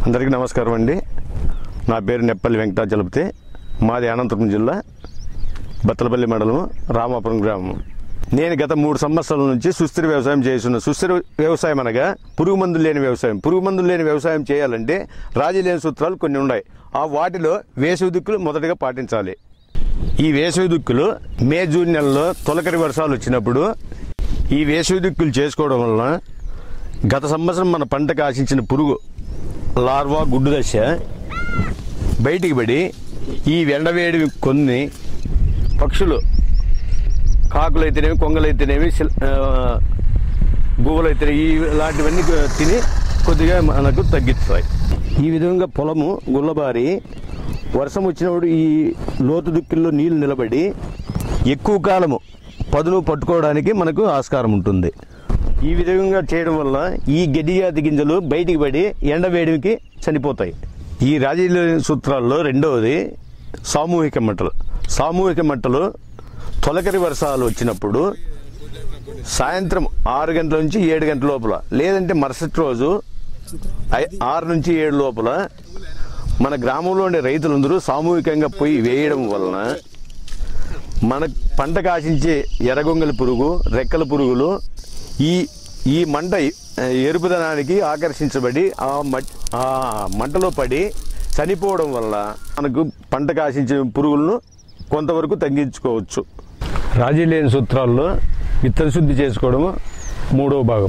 అందరికీ నమస్కారం అండి నా పేరు నెప్పల్లి వెంకటాచలపతి మాది అనంతపురం జిల్లా బత్తలపల్లి మండలం రామాపురం గ్రామం నేను గత మూడు సంవత్సరాల నుంచి సుస్థిర వ్యవసాయం చేస్తున్నా సుస్థిర వ్యవసాయం అనగా పురుగు మందులు లేని వ్యవసాయం పురుగు మందులు లేని వ్యవసాయం చేయాలంటే రాజీ లేని సూత్రాలు కొన్ని ఉన్నాయి ఆ వాటిలో వేసవి దిక్కులు మొదటగా పాటించాలి ఈ వేసవి దిక్కులు మే జూన్ నెలలో తొలకరి వర్షాలు వచ్చినప్పుడు ఈ వేసవి దిక్కులు చేసుకోవడం వలన గత సంవత్సరం మన పంటకు ఆశించిన పురుగు లార్వా గుడ్డు దశ బయటికి పడి ఈ ఎండవేడి కొన్ని పక్షులు కాకులు అయితేనేవి కొంగలు అయితేనేవి శిల్- ఆ, గువ్వలు అయితేనేవి ఇలాంటివన్నీ తిని కొద్దిగా మనకు తగ్గిస్తాయి ఈ విధంగా పొలము గుల్లబారి వర్షం వచ్చినప్పుడు ఈ లోతు దుక్కుల్లో నీళ్లు నిలబడి ఎక్కువ కాలము పదును పట్టుకోవడానికి మనకు ఆస్కారం ఉంటుంది ఈ విధంగా చేయడం వల్ల ఈ గడ్డిజాతి గింజలు బయటికి పడి ఎండవేడికి చనిపోతాయి ఈ రాజీల సూత్రాల్లో రెండవది సామూహిక మంటలు సామూహిక మంటలు తొలకరి వర్షాలు వచ్చినప్పుడు సాయంత్రం ఆరు గంటల నుంచి ఏడు గంటల లోపల లేదంటే మరుసటి రోజు ఐ- ఆరు నుంచి ఏడు లోపల మన గ్రామంలో ఉండే రైతులందరూ సామూహికంగా పోయి వేయడం వలన మన పంటకు ఆశించే ఎర్రగొంగలి పురుగు రెక్కల పురుగులు ఈ ఈ మంట ఆ, ఎరుపుదనానికి ఆకర్షించబడి ఆ మట్ ఆ మంటలో పడి చనిపోవడం వల్ల మనకు పంటకు ఆశించే పురుగులను కొంతవరకు తగ్గించుకోవచ్చు రాజీ లేని సూత్రాల్లో విత్తన శుద్ధి చేసుకోవడం మూడవ భాగం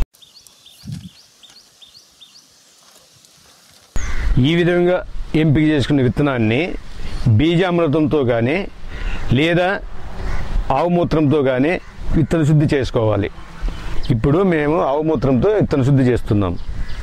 ఈ విధంగా ఎంపిక చేసుకున్న విత్తనాన్ని బీజామృతంతో కానీ లేదా ఆవు మూత్రంతో కానీ విత్తన శుద్ధి చేసుకోవాలి ఇప్పుడు మేము ఆవు మూత్రంతో విత్తన శుద్ధి చేస్తున్నాం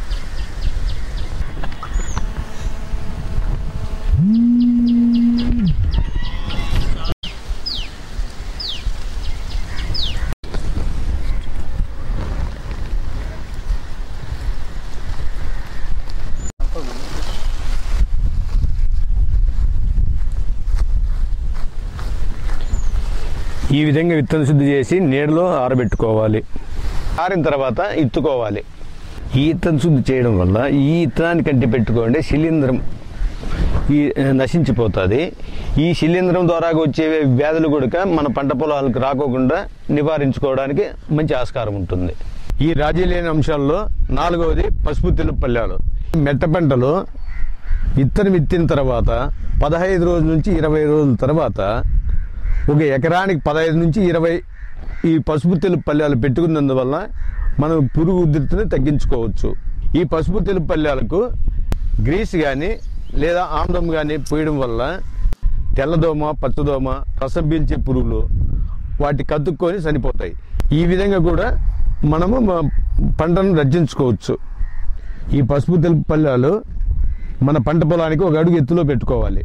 ఈ విధంగా విత్తన శుద్ధి చేసి నీడలో ఆరబెట్టుకోవాలి ఆరిన తర్వాత ఇత్తుకోవాలి ఈ విత్తన శుద్ధి చేయడం వల్ల ఈ విత్తనాన్ని కంటి పెట్టుకోండి శిలీంధ్రం ఈ నశించిపోతుంది ఈ శిలీంధ్రం ద్వారా వచ్చే వ్యాధులు కూడా మన పంట పొలాలకు రాకోకుండా నివారించుకోవడానికి మంచి ఆస్కారం ఉంటుంది ఈ రాజీ లేని అంశాల్లో నాలుగవది పసుపు తెలుపు పల్లెలు మెట్ట పంటలు విత్తనం విత్తిన తర్వాత పదహైదు రోజుల నుంచి ఇరవై రోజుల తర్వాత ఒక ఎకరానికి పదహైదు నుంచి ఇరవై ఈ పసుపు తెలుపు పల్లెలు పెట్టుకున్నందువల్ల మనం పురుగు ఉధృతిని తగ్గించుకోవచ్చు ఈ పసుపు తెలుపు పల్లెలకు గ్రీస్ కానీ లేదా ఆమ్లం కానీ పోయడం వల్ల తెల్లదోమ పచ్చదోమ రసం పీల్చే పురుగులు వాటి కత్తుక్కొని చనిపోతాయి ఈ విధంగా కూడా మనము మ- పంటను రక్షించుకోవచ్చు ఈ పసుపు తెలుపు పల్లెలు మన పంట పొలానికి ఒక అడుగు ఎత్తులో పెట్టుకోవాలి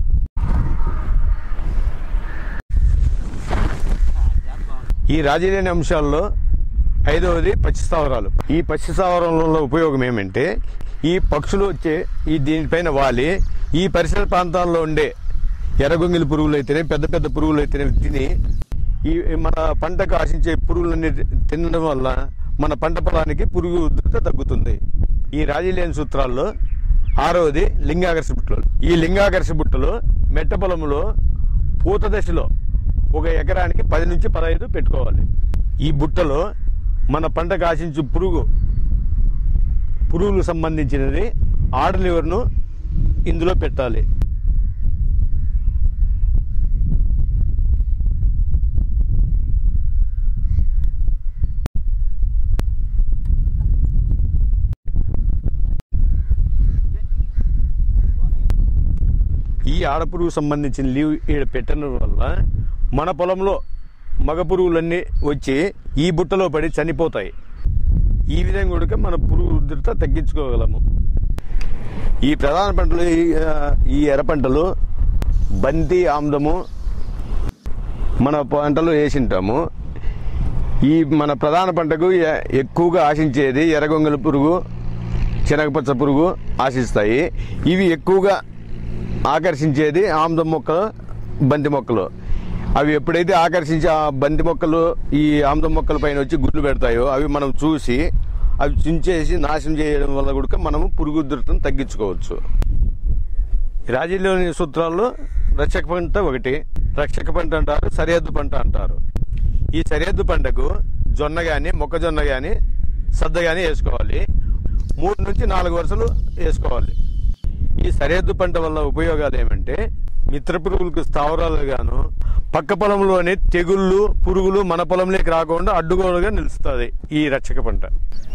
ఈ రాజీలేని అంశాల్లో ఐదవది పచ్చి స్థావరాలు ఈ పచ్చి స్థావరంలో ఉపయోగం ఏమంటే ఈ పక్షులు వచ్చే ఈ దీనిపైన వాలి ఈ పరిసర ప్రాంతాల్లో ఉండే ఎర్రగొంగిలి పురుగులు అయితేనే పెద్ద పెద్ద పురుగులు అయితేనే తిని ఈ మన పంటకు ఆశించే పురుగులన్నీ తినడం వల్ల మన పంట పొలానికి పురుగు ఉధృత తగ్గుతుంది ఈ రాజీలేని సూత్రాల్లో ఆరవది లింగాకర్ష బుట్టలు ఈ లింగాకర్ష బుట్టలు మెట్ట పొలంలో పూత దశలో ఒక ఎకరానికి పది నుంచి పదహైదు పెట్టుకోవాలి ఈ బుట్టలో మన పంటకు ఆశించు పురుగు పురుగులకు సంబంధించినది ఆడ లివర్ను ఇందులో పెట్టాలి ఈ ఆడపురుగు సంబంధించిన లీవ్ ఈడ పెట్టడం వల్ల మన పొలంలో మగ పురుగులన్నీ వచ్చి ఈ బుట్టలో పడి చనిపోతాయి ఈ విధంగా కూడా మన పురుగు ఉధృత తగ్గించుకోగలము ఈ ప్రధాన పంటలు ఈ, ఆ, ఈ ఎర్ర పంటలు బంతి ఆమ్దము మన పంటలు వేసింటాము ఈ మన ప్రధాన పంటకు ఎ- ఎక్కువగా ఆశించేది ఎర్రగొంగల పురుగు శనగపచ్చ పురుగు ఆశిస్తాయి ఇవి ఎక్కువగా ఆకర్షించేది ఆమ్దం మొక్కలు బంతి మొక్కలు అవి ఎప్పుడైతే ఆకర్షించి ఆ బంతి మొక్కలు ఈ ఆమ్దం మొక్కల పైన వచ్చి గుడ్లు పెడతాయో అవి మనం చూసి అవి చించేసి నాశనం చేయడం వల్ల కూడా మనము పురుగు ఉధృతిని తగ్గించుకోవచ్చు ఈ రాజీలోని సూత్రాల్లో రక్షక పంట ఒకటి రక్షక పంట అంటారు సరిహద్దు పంట అంటారు ఈ సరిహద్దు పంటకు జొన్న కానీ మొక్కజొన్న కానీ సద్ద కానీ వేసుకోవాలి మూడు నుంచి నాలుగు వరుసలు వేసుకోవాలి ఈ సరిహద్దు పంట వల్ల ఉపయోగాలు ఏమంటే మిత్ర పురుగులకు స్థావరాలు గాను పక్క పొలంలోని తెగుళ్ళు పురుగులు మన పొలంలోకి రాకుండా అడ్డుగోలుగా నిలుస్తుంది ఈ రక్షక పంట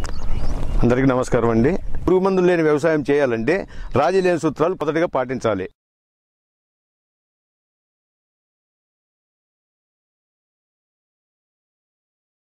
అందరికీ నమస్కారం అండి పురుగు మందులు లేని వ్యవసాయం చేయాలంటే రాజీ లేని సూత్రాలు మొదటిగా పాటించాలి